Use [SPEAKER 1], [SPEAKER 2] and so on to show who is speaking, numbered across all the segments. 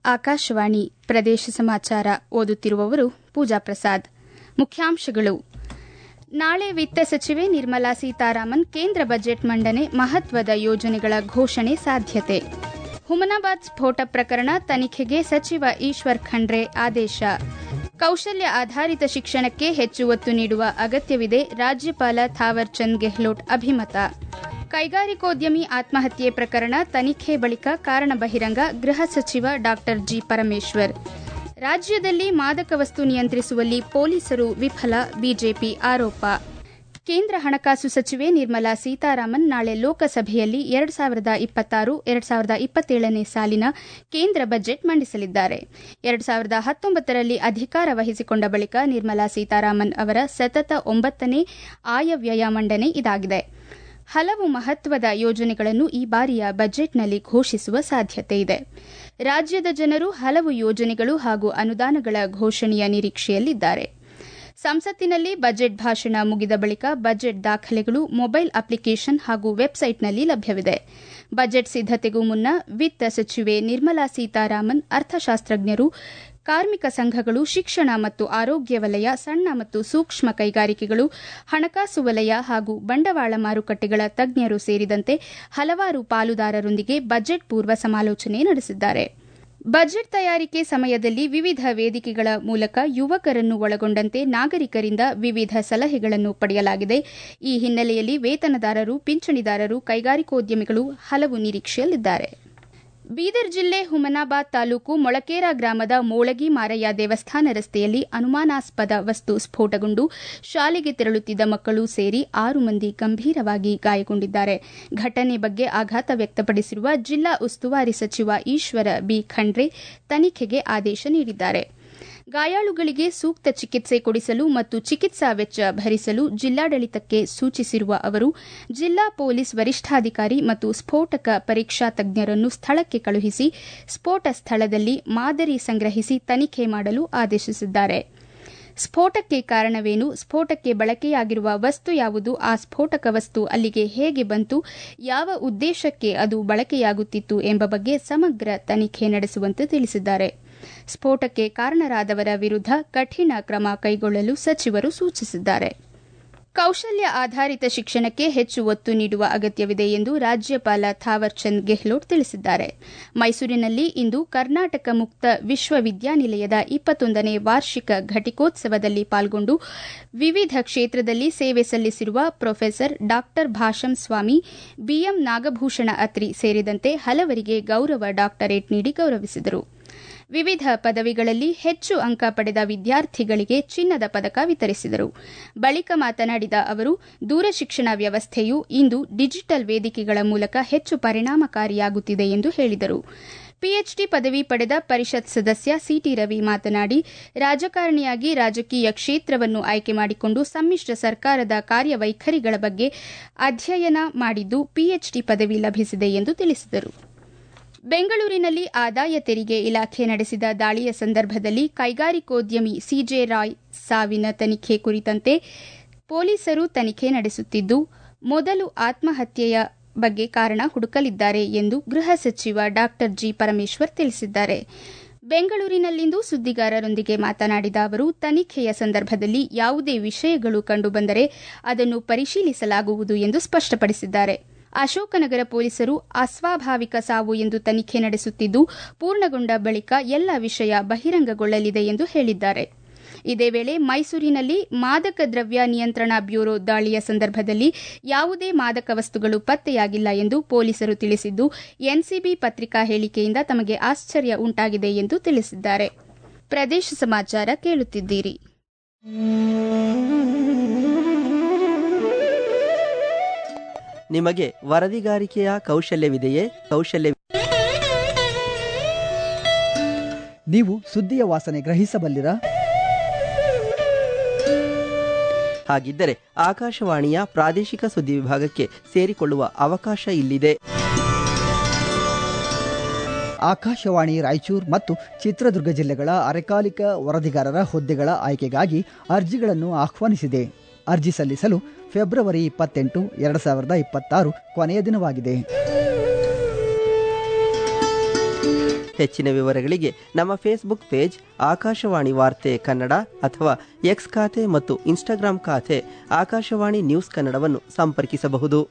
[SPEAKER 1] ಆಕಾಶವಾಣಿ ಪ್ರದೇಶ ಸಮಾಚಾರ ಓದುತ್ತಿರುವವರು ಪೂಜಾ ಪ್ರಸಾದ್ ಮುಖ್ಯಾಂಶಗಳು ನಾಳೆ ವಿತ್ತ ಸಚಿವೆ ನಿರ್ಮಲಾ ಸೀತಾರಾಮನ್ ಕೇಂದ್ರ ಬಜೆಟ್ ಮಂಡನೆ ಮಹತ್ವದ ಯೋಜನೆಗಳ ಘೋಷಣೆ ಸಾಧ್ಯತೆ ಹುಮನಾಬಾದ್ ಸ್ಫೋಟ ಪ್ರಕರಣ ತನಿಖೆಗೆ ಸಚಿವ ಈಶ್ವರ್ ಖಂಡ್ರೆ ಆದೇಶ ಕೌಶಲ್ಯ ಆಧಾರಿತ ಶಿಕ್ಷಣಕ್ಕೆ ಹೆಚ್ಚು ಒತ್ತು ನೀಡುವ ಅಗತ್ಯವಿದೆ ರಾಜ್ಯಪಾಲ ಥಾವರ್ ಚಂದ್ ಗೆಹ್ಲೋಟ್ ಅಭಿಮತ ಕೈಗಾರಿಕೋದ್ಯಮಿ ಆತ್ಮಹತ್ಯೆ ಪ್ರಕರಣ ತನಿಖೆ ಬಳಿಕ ಕಾರಣ ಬಹಿರಂಗ ಗೃಹ ಸಚಿವ ಡಾ ಜಿ ಪರಮೇಶ್ವರ್ ರಾಜ್ಯದಲ್ಲಿ ಮಾದಕ ವಸ್ತು ನಿಯಂತ್ರಿಸುವಲ್ಲಿ ಪೊಲೀಸರು ವಿಫಲ ಬಿಜೆಪಿ ಆರೋಪ ಕೇಂದ್ರ ಹಣಕಾಸು ಸಚಿವೆ ನಿರ್ಮಲಾ ಸೀತಾರಾಮನ್ ನಾಳೆ ಲೋಕಸಭೆಯಲ್ಲಿ ಎರಡು ಸಾವಿರದ ಇಪ್ಪತ್ತಾರು ಎರಡು ಸಾವಿರದ ಇಪ್ಪತ್ತೇಳನೇ ಸಾಲಿನ ಕೇಂದ್ರ ಬಜೆಟ್ ಮಂಡಿಸಲಿದ್ದಾರೆ ಎರಡು ಸಾವಿರದ ಹತ್ತೊಂಬತ್ತರಲ್ಲಿ ಅಧಿಕಾರ ವಹಿಸಿಕೊಂಡ ಬಳಿಕ ನಿರ್ಮಲಾ ಸೀತಾರಾಮನ್ ಅವರ ಸತತ ಒಂಬತ್ತನೇ ಆಯವ್ಯಯ ಮಂಡನೆ ಇದಾಗಿದೆ ಹಲವು ಮಹತ್ವದ ಯೋಜನೆಗಳನ್ನು ಈ ಬಾರಿಯ ಬಜೆಟ್ನಲ್ಲಿ ಘೋಷಿಸುವ ಸಾಧ್ಯತೆ ಇದೆ ರಾಜ್ಯದ ಜನರು ಹಲವು ಯೋಜನೆಗಳು ಹಾಗೂ ಅನುದಾನಗಳ ಘೋಷಣೆಯ ನಿರೀಕ್ಷೆಯಲ್ಲಿದ್ದಾರೆ ಸಂಸತ್ತಿನಲ್ಲಿ ಬಜೆಟ್ ಭಾಷಣ ಮುಗಿದ ಬಳಿಕ ಬಜೆಟ್ ದಾಖಲೆಗಳು ಮೊಬೈಲ್ ಅಪ್ಲಿಕೇಶನ್ ಹಾಗೂ ವೆಬ್ಸೈಟ್ನಲ್ಲಿ ಲಭ್ಯವಿದೆ ಬಜೆಟ್ ಸಿದ್ದತೆಗೂ ಮುನ್ನ ವಿತ್ತ ಸಚಿವೆ ನಿರ್ಮಲಾ ಸೀತಾರಾಮನ್ ಅರ್ಥಶಾಸ್ತ್ರಜ್ಞರು ಕಾರ್ಮಿಕ ಸಂಘಗಳು ಶಿಕ್ಷಣ ಮತ್ತು ಆರೋಗ್ಯ ವಲಯ ಸಣ್ಣ ಮತ್ತು ಸೂಕ್ಷ್ಮ ಕೈಗಾರಿಕೆಗಳು ಹಣಕಾಸು ವಲಯ ಹಾಗೂ ಬಂಡವಾಳ ಮಾರುಕಟ್ಟೆಗಳ ತಜ್ಞರು ಸೇರಿದಂತೆ ಹಲವಾರು ಪಾಲುದಾರರೊಂದಿಗೆ ಬಜೆಟ್ ಪೂರ್ವ ಸಮಾಲೋಚನೆ ನಡೆಸಿದ್ದಾರೆ ಬಜೆಟ್ ತಯಾರಿಕೆ ಸಮಯದಲ್ಲಿ ವಿವಿಧ ವೇದಿಕೆಗಳ ಮೂಲಕ ಯುವಕರನ್ನು ಒಳಗೊಂಡಂತೆ ನಾಗರಿಕರಿಂದ ವಿವಿಧ ಸಲಹೆಗಳನ್ನು ಪಡೆಯಲಾಗಿದೆ ಈ ಹಿನ್ನೆಲೆಯಲ್ಲಿ ವೇತನದಾರರು ಪಿಂಚಣಿದಾರರು ಕೈಗಾರಿಕೋದ್ಯಮಿಗಳು ಹಲವು ನಿರೀಕ್ಷೆಯಲ್ಲಿದ್ದಾರೆ ಬೀದರ್ ಜಿಲ್ಲೆ ಹುಮನಾಬಾದ್ ತಾಲೂಕು ಮೊಳಕೇರ ಗ್ರಾಮದ ಮೋಳಗಿ ಮಾರಯ್ಯ ದೇವಸ್ಥಾನ ರಸ್ತೆಯಲ್ಲಿ ಅನುಮಾನಾಸ್ಪದ ವಸ್ತು ಸ್ಫೋಟಗೊಂಡು ಶಾಲೆಗೆ ತೆರಳುತ್ತಿದ್ದ ಮಕ್ಕಳು ಸೇರಿ ಆರು ಮಂದಿ ಗಂಭೀರವಾಗಿ ಗಾಯಗೊಂಡಿದ್ದಾರೆ ಘಟನೆ ಬಗ್ಗೆ ಆಘಾತ ವ್ಯಕ್ತಪಡಿಸಿರುವ ಜಿಲ್ಲಾ ಉಸ್ತುವಾರಿ ಸಚಿವ ಈಶ್ವರ ಬಿ ಖಂಡ್ರೆ ತನಿಖೆಗೆ ಆದೇಶ ನೀಡಿದ್ದಾರೆ ಗಾಯಾಳುಗಳಿಗೆ ಸೂಕ್ತ ಚಿಕಿತ್ಸೆ ಕೊಡಿಸಲು ಮತ್ತು ಚಿಕಿತ್ಸಾ ವೆಚ್ಚ ಭರಿಸಲು ಜಿಲ್ಲಾಡಳಿತಕ್ಕೆ ಸೂಚಿಸಿರುವ ಅವರು ಜಿಲ್ಲಾ ಪೊಲೀಸ್ ವರಿಷ್ಠಾಧಿಕಾರಿ ಮತ್ತು ಸ್ಫೋಟಕ ಪರೀಕ್ಷಾ ತಜ್ಞರನ್ನು ಸ್ಥಳಕ್ಕೆ ಕಳುಹಿಸಿ ಸ್ಫೋಟ ಸ್ಥಳದಲ್ಲಿ ಮಾದರಿ ಸಂಗ್ರಹಿಸಿ ತನಿಖೆ ಮಾಡಲು ಆದೇಶಿಸಿದ್ದಾರೆ ಸ್ಫೋಟಕ್ಕೆ ಕಾರಣವೇನು ಸ್ಫೋಟಕ್ಕೆ ಬಳಕೆಯಾಗಿರುವ ವಸ್ತು ಯಾವುದು ಆ ಸ್ಫೋಟಕ ವಸ್ತು ಅಲ್ಲಿಗೆ ಹೇಗೆ ಬಂತು ಯಾವ ಉದ್ದೇಶಕ್ಕೆ ಅದು ಬಳಕೆಯಾಗುತ್ತಿತ್ತು ಎಂಬ ಬಗ್ಗೆ ಸಮಗ್ರ ತನಿಖೆ ನಡೆಸುವಂತೆ ತಿಳಿಸಿದ್ದಾರೆ ಸ್ಫೋಟಕ್ಕೆ ಕಾರಣರಾದವರ ವಿರುದ್ಧ ಕಠಿಣ ಕ್ರಮ ಕೈಗೊಳ್ಳಲು ಸಚಿವರು ಸೂಚಿಸಿದ್ದಾರೆ ಕೌಶಲ್ಯ ಆಧಾರಿತ ಶಿಕ್ಷಣಕ್ಕೆ ಹೆಚ್ಚು ಒತ್ತು ನೀಡುವ ಅಗತ್ಯವಿದೆ ಎಂದು ರಾಜ್ಯಪಾಲ ಥಾವರ್ ಚಂದ್ ಗೆಹ್ಲೋಟ್ ತಿಳಿಸಿದ್ದಾರೆ ಮೈಸೂರಿನಲ್ಲಿ ಇಂದು ಕರ್ನಾಟಕ ಮುಕ್ತ ವಿಶ್ವವಿದ್ಯಾನಿಲಯದ ಇಪ್ಪತ್ತೊಂದನೇ ವಾರ್ಷಿಕ ಘಟಿಕೋತ್ಸವದಲ್ಲಿ ಪಾಲ್ಗೊಂಡು ವಿವಿಧ ಕ್ಷೇತ್ರದಲ್ಲಿ ಸೇವೆ ಸಲ್ಲಿಸಿರುವ professor Dr Basham Swamy BM Nagabhushana Atri ಸೇರಿದಂತೆ ಹಲವರಿಗೆ ಗೌರವ ಡಾಕ್ಟರೇಟ್ ನೀಡಿ ಗೌರವಿಸಿದರು ವಿವಿಧ ಪದವಿಗಳಲ್ಲಿ ಹೆಚ್ಚು ಅಂಕ ಪಡೆದ ವಿದ್ಯಾರ್ಥಿಗಳಿಗೆ ಚಿನ್ನದ ಪದಕ ವಿತರಿಸಿದರು ಬಳಿಕ ಮಾತನಾಡಿದ ಅವರು ದೂರಶಿಕ್ಷಣ ವ್ಯವಸ್ಥೆಯು ಇಂದು ಡಿಜಿಟಲ್ ವೇದಿಕೆಗಳ ಮೂಲಕ ಹೆಚ್ಚು ಪರಿಣಾಮಕಾರಿಯಾಗುತ್ತಿದೆ ಎಂದು ಹೇಳಿದರು ಪಿಎಚ್ಡಿ ಪದವಿ ಪಡೆದ ಪರಿಷತ್ ಸದಸ್ಯ ಸಿಟಿ ರವಿ ಮಾತನಾಡಿ ರಾಜಕಾರಣಿಯಾಗಿ ರಾಜಕೀಯ ಕ್ಷೇತ್ರವನ್ನು ಆಯ್ಕೆ ಮಾಡಿಕೊಂಡು ಸಮ್ಮಿಶ್ರ ಸರ್ಕಾರದ ಕಾರ್ಯವೈಖರಿಗಳ ಬಗ್ಗೆ ಅಧ್ಯಯನ ಮಾಡಿದ್ದು ಪಿಎಚ್ಡಿ ಪದವಿ ಲಭಿಸಿದೆ ಎಂದು ತಿಳಿಸಿದರು ಬೆಂಗಳೂರಿನಲ್ಲಿ ಆದಾಯ ತೆರಿಗೆ ಇಲಾಖೆ ನಡೆಸಿದ ದಾಳಿಯ ಸಂದರ್ಭದಲ್ಲಿ ಕೈಗಾರಿಕೋದ್ಯಮಿ ಸಿಜೆ ರಾಯ್ ಸಾವಿನ ತನಿಖೆ ಕುರಿತಂತೆ ಪೊಲೀಸರು ತನಿಖೆ ನಡೆಸುತ್ತಿದ್ದು ಮೊದಲು ಆತ್ಮಹತ್ಯೆಯ ಬಗ್ಗೆ ಕಾರಣ ಹುಡುಕಲಿದ್ದಾರೆ ಎಂದು ಗೃಹ ಸಚಿವ ಡಾ ಜಿ ಪರಮೇಶ್ವರ್ ತಿಳಿಸಿದ್ದಾರೆ ಬೆಂಗಳೂರಿನಲ್ಲಿಂದು ಸುದ್ದಿಗಾರರೊಂದಿಗೆ ಮಾತನಾಡಿದ ಅವರು ತನಿಖೆಯ ಸಂದರ್ಭದಲ್ಲಿ ಯಾವುದೇ ವಿಷಯಗಳು ಕಂಡುಬಂದರೆ ಅದನ್ನು ಪರಿಶೀಲಿಸಲಾಗುವುದು ಎಂದು ಸ್ಪಷ್ಟಪಡಿಸಿದ್ದಾರೆ ಅಶೋಕನಗರ ಪೊಲೀಸರು ಅಸ್ವಾಭಾವಿಕ ಸಾವು ಎಂದು ತನಿಖೆ ನಡೆಸುತ್ತಿದ್ದು ಪೂರ್ಣಗೊಂಡ ಬಳಿಕ ಎಲ್ಲ ವಿಷಯ ಬಹಿರಂಗಗೊಳ್ಳಲಿದೆ ಎಂದು ಹೇಳಿದ್ದಾರೆ ಇದೇ ವೇಳೆ ಮೈಸೂರಿನಲ್ಲಿ ಮಾದಕ ದ್ರವ್ಯ ನಿಯಂತ್ರಣ ಬ್ಯೂರೋ ದಾಳಿಯ ಸಂದರ್ಭದಲ್ಲಿ ಯಾವುದೇ ಮಾದಕ ವಸ್ತುಗಳು ಪತ್ತೆಯಾಗಿಲ್ಲ ಎಂದು ಪೊಲೀಸರು ತಿಳಿಸಿದ್ದು ಎನ್ಸಿಬಿ ಪತ್ರಿಕಾ ಹೇಳಿಕೆಯಿಂದ ತಮಗೆ ಆಶ್ಚರ್ಯ ಉಂಟಾಗಿದೆ ಎಂದು ತಿಳಿಸಿದ್ದಾರೆ ಪ್ರದೇಶ ಸಮಾಚಾರ ಕೇಳುತ್ತಿದ್ದೀರಿ
[SPEAKER 2] ನಿಮಗೆ ವರದಿಗಾರಿಕೆಯ ಕೌಶಲ್ಯವಿದೆಯೇ ಕೌಶಲ್ಯ
[SPEAKER 3] ನೀವು ಸುದ್ದಿಯ ವಾಸನೆ ಗ್ರಹಿಸಬಲ್ಲಿರಾ
[SPEAKER 2] ಹಾಗಿದ್ದರೆ ಆಕಾಶವಾಣಿಯ ಪ್ರಾದೇಶಿಕ ಸುದ್ದಿ ವಿಭಾಗಕ್ಕೆ ಸೇರಿಕೊಳ್ಳುವ ಅವಕಾಶ ಇಲ್ಲಿದೆ
[SPEAKER 3] ಆಕಾಶವಾಣಿ ರಾಯಚೂರು ಮತ್ತು ಚಿತ್ರದುರ್ಗ ಜಿಲ್ಲೆಗಳ ಅರೆಕಾಲಿಕ ವರದಿಗಾರರ ಹುದ್ದೆಗಳ ಆಯ್ಕೆಗಾಗಿ ಅರ್ಜಿಗಳನ್ನು ಆಹ್ವಾನಿಸಿದೆ ಅರ್ಜಿ ಸಲ್ಲಿಸಲು ಫೆಬ್ರವರಿ ಇಪ್ಪತ್ತೆಂಟು ಎರಡು ಸಾವಿರದ ಇಪ್ಪತ್ತಾರು ಕೊನೆಯ ದಿನವಾಗಿದೆ
[SPEAKER 2] ಹೆಚ್ಚಿನ ವಿವರಗಳಿಗೆ ನಮ್ಮ ಫೇಸ್ಬುಕ್ ಪೇಜ್ ಆಕಾಶವಾಣಿ ವಾರ್ತೆ ಕನ್ನಡ ಅಥವಾ ಎಕ್ಸ್ ಖಾತೆ ಮತ್ತು ಇನ್ಸ್ಟಾಗ್ರಾಂ ಖಾತೆ ಆಕಾಶವಾಣಿ ನ್ಯೂಸ್ ಕನ್ನಡವನ್ನು ಸಂಪರ್ಕಿಸಬಹುದು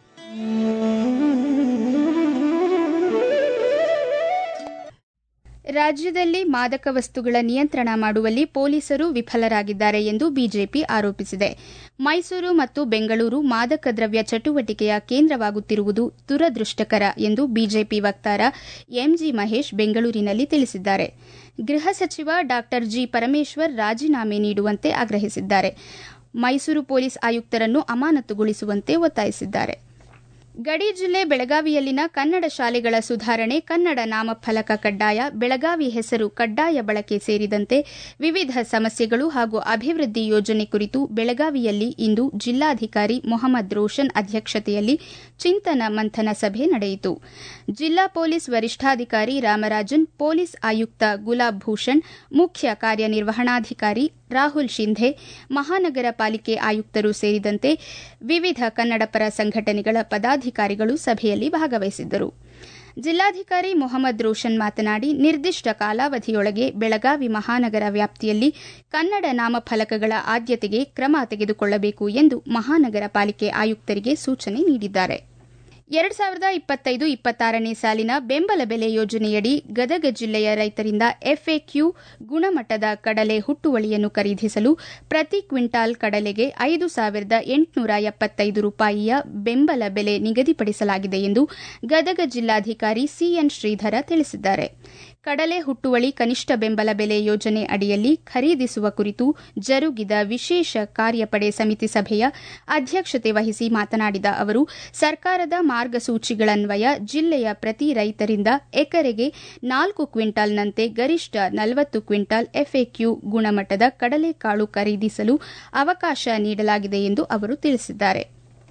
[SPEAKER 1] ರಾಜ್ಯದಲ್ಲಿ ಮಾದಕ ವಸ್ತುಗಳ ನಿಯಂತ್ರಣ ಮಾಡುವಲ್ಲಿ ಪೊಲೀಸರು ವಿಫಲರಾಗಿದ್ದಾರೆ ಎಂದು ಬಿಜೆಪಿ ಆರೋಪಿಸಿದೆ ಮೈಸೂರು ಮತ್ತು ಬೆಂಗಳೂರು ಮಾದಕ ದ್ರವ್ಯ ಚಟುವಟಿಕೆಯ ಕೇಂದ್ರವಾಗುತ್ತಿರುವುದು ದುರದೃಷ್ಟಕರ ಎಂದು ಬಿಜೆಪಿ ವಕ್ತಾರ ಎಂಜಿ ಮಹೇಶ್ ಬೆಂಗಳೂರಿನಲ್ಲಿ ತಿಳಿಸಿದ್ದಾರೆ ಗೃಹ ಸಚಿವ ಡಾ ಜಿ ಪರಮೇಶ್ವರ್ ರಾಜೀನಾಮೆ ನೀಡುವಂತೆ ಆಗ್ರಹಿಸಿದ್ದಾರೆ ಮೈಸೂರು ಪೊಲೀಸ್ ಆಯುಕ್ತರನ್ನು ಅಮಾನತುಗೊಳಿಸುವಂತೆ ಒತ್ತಾಯಿಸಿದ್ದಾರೆ ಗಡಿ ಜಿಲ್ಲೆ ಬೆಳಗಾವಿಯಲ್ಲಿನ ಕನ್ನಡ ಶಾಲೆಗಳ ಸುಧಾರಣೆ ಕನ್ನಡ ನಾಮಫಲಕ ಕಡ್ಡಾಯ ಬೆಳಗಾವಿ ಹೆಸರು ಕಡ್ಡಾಯ ಬಳಕೆ ಸೇರಿದಂತೆ ವಿವಿಧ ಸಮಸ್ಯೆಗಳು ಹಾಗೂ ಅಭಿವೃದ್ಧಿ ಯೋಜನೆ ಕುರಿತು ಬೆಳಗಾವಿಯಲ್ಲಿ ಇಂದು ಜಿಲ್ಲಾಧಿಕಾರಿ ಮೊಹಮ್ಮದ್ ರೋಷನ್ ಅಧ್ಯಕ್ಷತೆಯಲ್ಲಿ ಚಿಂತನ ಮಂಥನ ಸಭೆ ನಡೆಯಿತು ಜಿಲ್ಲಾ ಪೊಲೀಸ್ ವರಿಷ್ಠಾಧಿಕಾರಿ ರಾಮರಾಜನ್ ಪೊಲೀಸ್ ಆಯುಕ್ತ ಗುಲಾಬ್ ಭೂಷಣ್ ಮುಖ್ಯ ಕಾರ್ಯನಿರ್ವಹಣಾಧಿಕಾರಿ ರಾಹುಲ್ ಶಿಂಧೆ ಮಹಾನಗರ ಪಾಲಿಕೆ ಆಯುಕ್ತರು ಸೇರಿದಂತೆ ವಿವಿಧ ಕನ್ನಡಪರ ಸಂಘಟನೆಗಳ ಪದಾಧಿಕಾರಿಗಳು ಸಭೆಯಲ್ಲಿ ಭಾಗವಹಿಸಿದ್ದರು ಜಿಲ್ಲಾಧಿಕಾರಿ ಮೊಹಮ್ಮದ್ ರೋಷನ್ ಮಾತನಾಡಿ ನಿರ್ದಿಷ್ಟ ಕಾಲಾವಧಿಯೊಳಗೆ ಬೆಳಗಾವಿ ಮಹಾನಗರ ವ್ಯಾಪ್ತಿಯಲ್ಲಿ ಕನ್ನಡ ನಾಮಫಲಕಗಳ ಆದ್ಯತೆಗೆ ಕ್ರಮ ತೆಗೆದುಕೊಳ್ಳಬೇಕು ಎಂದು ಮಹಾನಗರ ಪಾಲಿಕೆ ಆಯುಕ್ತರಿಗೆ ಸೂಚನೆ ನೀಡಿದ್ದಾರೆ ಎರಡು ಸಾವಿರದ ಇಪ್ಪತ್ತೈದು ಇಪ್ಪತ್ತಾರನೇ ಸಾಲಿನ ಬೆಂಬಲ ಬೆಲೆ ಯೋಜನೆಯಡಿ ಗದಗ ಜಿಲ್ಲೆಯ ರೈತರಿಂದ ಎಫ್ಎಕ್ಯೂ ಗುಣಮಟ್ಟದ ಕಡಲೆ ಹುಟ್ಟುವಳಿಯನ್ನು ಖರೀದಿಸಲು ಪ್ರತಿ ಕ್ವಿಂಟಾಲ್ ಕಡಲೆಗೆ ಐದು ಸಾವಿರದ ಎಂಟುನೂರ ಎಪ್ಪತ್ತೈದು ರೂಪಾಯಿಯ ಬೆಂಬಲ ಬೆಲೆ ನಿಗದಿಪಡಿಸಲಾಗಿದೆ ಎಂದು ಗದಗ ಜಿಲ್ಲಾಧಿಕಾರಿ ಸಿಎನ್ ಶ್ರೀಧರ ತಿಳಿಸಿದ್ದಾರೆ ಕಡಲೆ ಹುಟ್ಟುವಳಿ ಕನಿಷ್ಠ ಬೆಂಬಲ ಬೆಲೆ ಯೋಜನೆ ಅಡಿಯಲ್ಲಿ ಖರೀದಿಸುವ ಕುರಿತು ಜರುಗಿದ ವಿಶೇಷ ಕಾರ್ಯಪಡೆ ಸಮಿತಿ ಸಭೆಯ ಅಧ್ಯಕ್ಷತೆ ವಹಿಸಿ ಮಾತನಾಡಿದ ಅವರು ಸರ್ಕಾರದ ಮಾರ್ಗಸೂಚಿಗಳನ್ವಯ ಜಿಲ್ಲೆಯ ಪ್ರತಿ ರೈತರಿಂದ ಎಕರೆಗೆ ನಾಲ್ಕು ಕ್ವಿಂಟಾಲ್ನಂತೆ ಗರಿಷ್ಠ ನಲವತ್ತು ಕ್ವಿಂಟಾಲ್ ಎಫ್ಎಕ್ಯೂ ಗುಣಮಟ್ಟದ ಕಡಲೆಕಾಳು ಖರೀದಿಸಲು ಅವಕಾಶ ನೀಡಲಾಗಿದೆ ಎಂದು ಅವರು ತಿಳಿಸಿದ್ದಾರೆ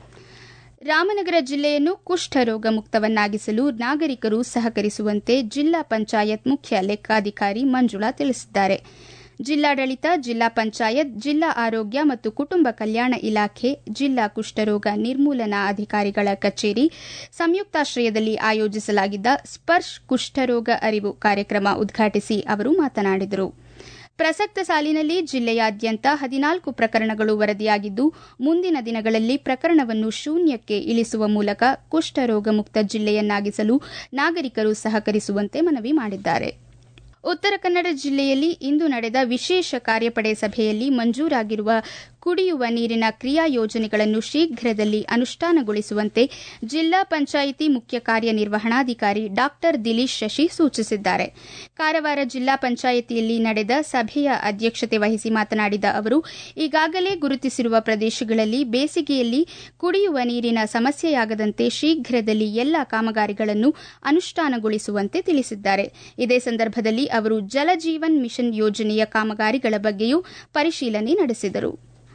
[SPEAKER 1] ರಾಮನಗರ ಜಿಲ್ಲೆಯನ್ನು ಕುಷ್ಠರೋಗ ಮುಕ್ತವನ್ನಾಗಿಸಲು ನಾಗರಿಕರು ಸಹಕರಿಸುವಂತೆ ಜಿಲ್ಲಾ ಪಂಚಾಯತ್ ಮುಖ್ಯ ಲೆಕ್ಕಾಧಿಕಾರಿ ಮಂಜುಳಾ ತಿಳಿಸಿದ್ದಾರೆ ಜಿಲ್ಲಾಡಳಿತ ಜಿಲ್ಲಾ ಪಂಚಾಯತ್ ಜಿಲ್ಲಾ ಆರೋಗ್ಯ ಮತ್ತು ಕುಟುಂಬ ಕಲ್ಯಾಣ ಇಲಾಖೆ ಜಿಲ್ಲಾ ಕುಷ್ಠರೋಗ ನಿರ್ಮೂಲನಾ ಅಧಿಕಾರಿಗಳ ಕಚೇರಿ ಸಂಯುಕ್ತಾಶ್ರಯದಲ್ಲಿ ಆಯೋಜಿಸಲಾಗಿದ್ದ ಸ್ಪರ್ಶ್ ಕುಷ್ಠರೋಗ ಅರಿವು ಕಾರ್ಯಕ್ರಮ ಉದ್ಘಾಟಿಸಿ ಅವರು ಮಾತನಾಡಿದರು ಪ್ರಸಕ್ತ ಸಾಲಿನಲ್ಲಿ ಜಿಲ್ಲೆಯಾದ್ಯಂತ ಹದಿನಾಲ್ಕು ಪ್ರಕರಣಗಳು ವರದಿಯಾಗಿದ್ದು ಮುಂದಿನ ದಿನಗಳಲ್ಲಿ ಪ್ರಕರಣವನ್ನು ಶೂನ್ಯಕ್ಕೆ ಇಳಿಸುವ ಮೂಲಕ ಕುಷ್ಠರೋಗ ಮುಕ್ತ ಜಿಲ್ಲೆಯನ್ನಾಗಿಸಲು ನಾಗರಿಕರು ಸಹಕರಿಸುವಂತೆ ಮನವಿ ಮಾಡಿದ್ದಾರೆ ಉತ್ತರ ಕನ್ನಡ ಜಿಲ್ಲೆಯಲ್ಲಿ ಇಂದು ನಡೆದ ವಿಶೇಷ ಕಾರ್ಯಪಡೆ ಸಭೆಯಲ್ಲಿ ಮಂಜೂರಾಗಿರುವ ಕುಡಿಯುವ ನೀರಿನ ಕ್ರಿಯಾ ಯೋಜನೆಗಳನ್ನು ಶೀಘ್ರದಲ್ಲಿ ಅನುಷ್ಠಾನಗೊಳಿಸುವಂತೆ ಜಿಲ್ಲಾ ಪಂಚಾಯಿತಿ ಮುಖ್ಯ ಕಾರ್ಯನಿರ್ವಹಣಾಧಿಕಾರಿ ಡಾ ದಿಲೀಶ್ ಶಶಿ ಸೂಚಿಸಿದ್ದಾರೆ ಕಾರವಾರ ಜಿಲ್ಲಾ ಪಂಚಾಯಿತಿಯಲ್ಲಿ ನಡೆದ ಸಭೆಯ ಅಧ್ಯಕ್ಷತೆ ವಹಿಸಿ ಮಾತನಾಡಿದ ಅವರು ಈಗಾಗಲೇ ಗುರುತಿಸಿರುವ ಪ್ರದೇಶಗಳಲ್ಲಿ ಬೇಸಿಗೆಯಲ್ಲಿ ಕುಡಿಯುವ ನೀರಿನ ಸಮಸ್ಯೆಯಾಗದಂತೆ ಶೀಘ್ರದಲ್ಲಿ ಎಲ್ಲಾ ಕಾಮಗಾರಿಗಳನ್ನು ಅನುಷ್ಠಾನಗೊಳಿಸುವಂತೆ ತಿಳಿಸಿದ್ದಾರೆ ಇದೇ ಸಂದರ್ಭದಲ್ಲಿ ಅವರು ಜಲಜೀವನ್ ಮಿಷನ್ ಯೋಜನೆಯ ಕಾಮಗಾರಿಗಳ ಬಗ್ಗೆಯೂ ಪರಿಶೀಲನೆ ನಡೆಸಿದರು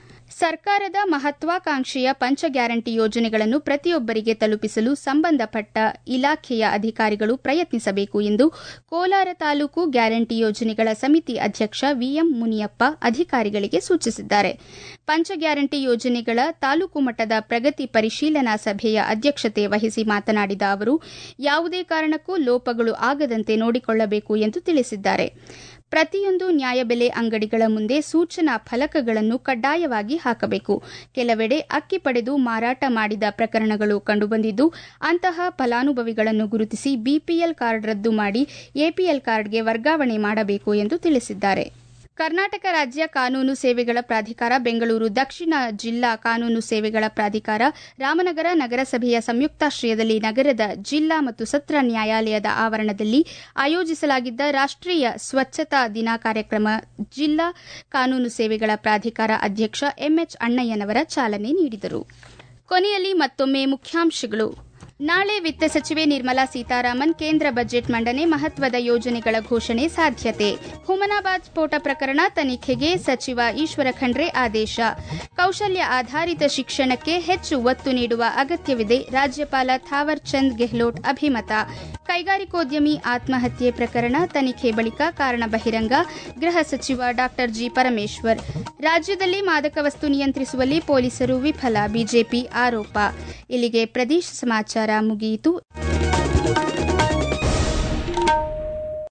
[SPEAKER 1] ಸರ್ಕಾರದ ಮಹತ್ವಾಕಾಂಕ್ಷೆಯ ಪಂಚ ಗ್ಯಾರಂಟಿ ಯೋಜನೆಗಳನ್ನು ಪ್ರತಿಯೊಬ್ಬರಿಗೆ ತಲುಪಿಸಲು ಸಂಬಂಧಪಟ್ಟ ಇಲಾಖೆಯ ಅಧಿಕಾರಿಗಳು ಪ್ರಯತ್ನಿಸಬೇಕು ಎಂದು ಕೋಲಾರ ತಾಲೂಕು ಗ್ಯಾರಂಟಿ ಯೋಜನೆಗಳ ಸಮಿತಿ ಅಧ್ಯಕ್ಷ ವಿಎಂ ಮುನಿಯಪ್ಪ ಅಧಿಕಾರಿಗಳಿಗೆ ಸೂಚಿಸಿದ್ದಾರೆ ಪಂಚ ಗ್ಯಾರಂಟಿ ಯೋಜನೆಗಳ ತಾಲೂಕು ಮಟ್ಟದ ಪ್ರಗತಿ ಪರಿಶೀಲನಾ ಸಭೆಯ ಅಧ್ಯಕ್ಷತೆ ವಹಿಸಿ ಮಾತನಾಡಿದ ಅವರು ಯಾವುದೇ ಕಾರಣಕ್ಕೂ ಲೋಪಗಳು ಆಗದಂತೆ ನೋಡಿಕೊಳ್ಳಬೇಕು ಎಂದು ತಿಳಿಸಿದ್ದಾರೆ ಪ್ರತಿಯೊಂದು ನ್ಯಾಯಬೆಲೆ ಅಂಗಡಿಗಳ ಮುಂದೆ ಸೂಚನಾ ಫಲಕಗಳನ್ನು ಕಡ್ಡಾಯವಾಗಿ ಹಾಕಬೇಕು ಕೆಲವೆಡೆ ಅಕ್ಕಿ ಪಡೆದು ಮಾರಾಟ ಮಾಡಿದ ಪ್ರಕರಣಗಳು ಕಂಡುಬಂದಿದ್ದು ಅಂತಹ ಫಲಾನುಭವಿಗಳನ್ನು ಗುರುತಿಸಿ ಬಿಪಿಎಲ್ ಕಾರ್ಡ್ ರದ್ದು ಮಾಡಿ ಎಪಿಎಲ್ ಕಾರ್ಡ್ಗೆ ವರ್ಗಾವಣೆ ಮಾಡಬೇಕು ಎಂದು ತಿಳಿಸಿದ್ದಾರೆ ಕರ್ನಾಟಕ ರಾಜ್ಯ ಕಾನೂನು ಸೇವೆಗಳ ಪ್ರಾಧಿಕಾರ ಬೆಂಗಳೂರು ದಕ್ಷಿಣ ಜಿಲ್ಲಾ ಕಾನೂನು ಸೇವೆಗಳ ಪ್ರಾಧಿಕಾರ ರಾಮನಗರ ನಗರಸಭೆಯ ಸಂಯುಕ್ತಾಶ್ರಯದಲ್ಲಿ ನಗರದ ಜಿಲ್ಲಾ ಮತ್ತು ಸತ್ರ ನ್ಯಾಯಾಲಯದ ಆವರಣದಲ್ಲಿ ಆಯೋಜಿಸಲಾಗಿದ್ದ ರಾಷ್ಟೀಯ ಸ್ವಚ್ಛತಾ ದಿನ ಕಾರ್ಯಕ್ರಮ ಜಿಲ್ಲಾ ಕಾನೂನು ಸೇವೆಗಳ ಪ್ರಾಧಿಕಾರ ಅಧ್ಯಕ್ಷ ಎಂಎಚ್ ಅಣ್ಣಯ್ಯನವರ ಚಾಲನೆ ನೀಡಿದರು ಕೊನೆಯಲ್ಲಿ ಮತ್ತೊಮ್ಮೆ ಮುಖ್ಯಾಂಶಗಳು ನಾಳೆ ವಿತ್ತ ಸಚಿವೆ ನಿರ್ಮಲಾ ಸೀತಾರಾಮನ್ ಕೇಂದ್ರ ಬಜೆಟ್ ಮಂಡನೆ ಮಹತ್ವದ ಯೋಜನೆಗಳ ಘೋಷಣೆ ಸಾಧ್ಯತೆ ಹುಮನಾಬಾದ್ ಸ್ಫೋಟ ಪ್ರಕರಣ ತನಿಖೆಗೆ ಸಚಿವ ಈಶ್ವರ ಖಂಡ್ರೆ ಆದೇಶ ಕೌಶಲ್ಯ ಆಧಾರಿತ ಶಿಕ್ಷಣಕ್ಕೆ ಹೆಚ್ಚು ಒತ್ತು ನೀಡುವ ಅಗತ್ಯವಿದೆ ರಾಜ್ಯಪಾಲ ಥಾವರ್ ಚಂದ್ ಗೆಹ್ಲೋಟ್ ಅಭಿಮತ ಕೈಗಾರಿಕೋದ್ಯಮಿ ಆತ್ಮಹತ್ಯೆ ಪ್ರಕರಣ ತನಿಖೆ ಬಳಿಕ ಕಾರಣ ಬಹಿರಂಗ ಗೃಹ ಸಚಿವ ಡಾ ಜಿ ಪರಮೇಶ್ವರ್ ರಾಜ್ಯದಲ್ಲಿ ಮಾದಕ ವಸ್ತು ನಿಯಂತ್ರಿಸುವಲ್ಲಿ ಪೊಲೀಸರು ವಿಫಲ ಬಿಜೆಪಿ ಆರೋಪ ಇಲ್ಲಿಗೆ ಪ್ರದೇಶ ಸಮಾಚಾರ ಮುಗಿಯಿತು